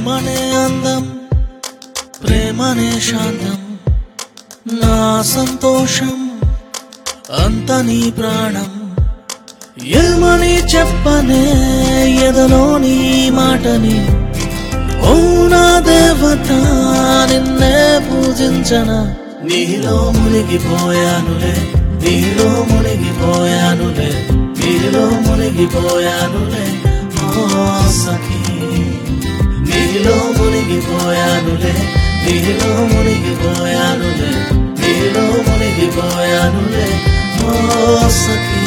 ప్రేమనే అందం ప్రేమనే శాంతం నా సంతోషం అంత నీ ప్రాణం ఏమని చెప్పనే ఎదలోని మాటని ఓ నా దేవత నిన్నే పూజించన నీలో మునిగిపోయానులే నీలో మునిగిపోయానులే నీలో మునిగిపోయానులే ఓ సఖీ నీలో మునిగిపోయానులే నీలో మునిగిపోయానులే నీలో మునిగిపోయానులే ఓ సఖీ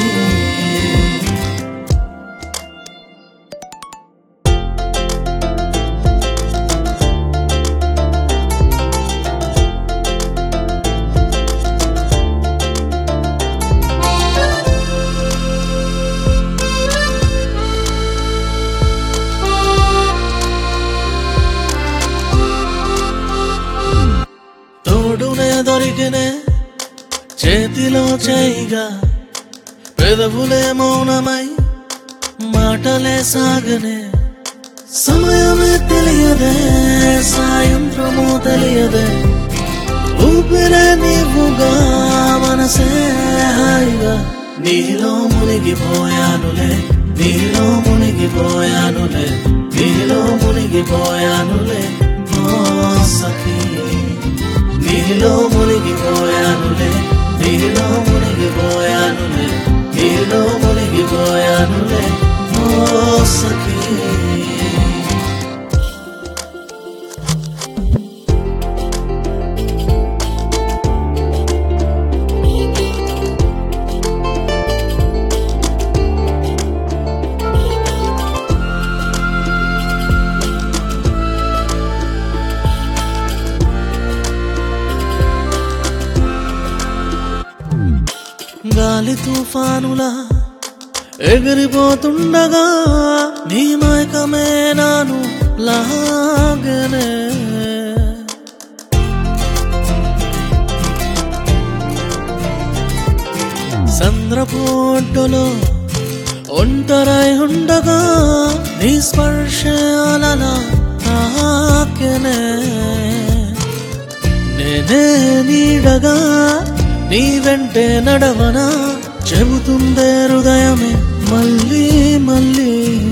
తోడునే దొరికినే చేతిలో చేయిగా పెదవులే మౌనమై మాటలే సాగనే సమయమే తెలియదే సాయంత్రము తెలియదే ఊపిరే నీవుగా మనసే హాయిగా నీలో మునిగిపోయానులే నీలో మునిగిపోయానులే నీలో మునిగిపోయానులే ఓ సఖీ నీలో మునిగిపోయానులే నీలో మునిగిపోయానులే నీలో మునిగిపోయానులే ఓ సఖీ గాలి తుఫానులా ఎగిరిపోతుండగా నీ మైకమే నాను లాగనే చంద్రపోటులో ఒంటరై ఉండగా నీ స్పర్శ అలలా తాకెనే నేనే నీడగా నీ వెంటే నడవనా చెబుతుందే హృదయమే మళ్ళీ మళ్ళీ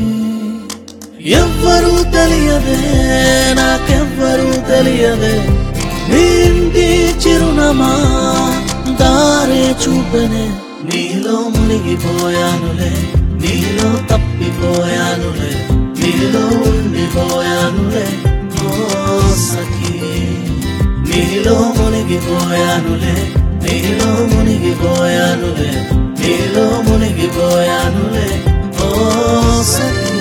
ఎవ్వరూ తెలియదే నాకెవ్వరూ తెలియదే నీ ఇంటి చిరునమా దారే చూపెనే నీలో మునిగిపోయానులే నీలో తప్పిపోయానులే నీలో ఉండిపోయానులే ఓ సఖీ నీలో మునిగిపోయానులే నీలో మునిగిపోయానులే నీలో మునిగిపోయానులే ఓ సఖీ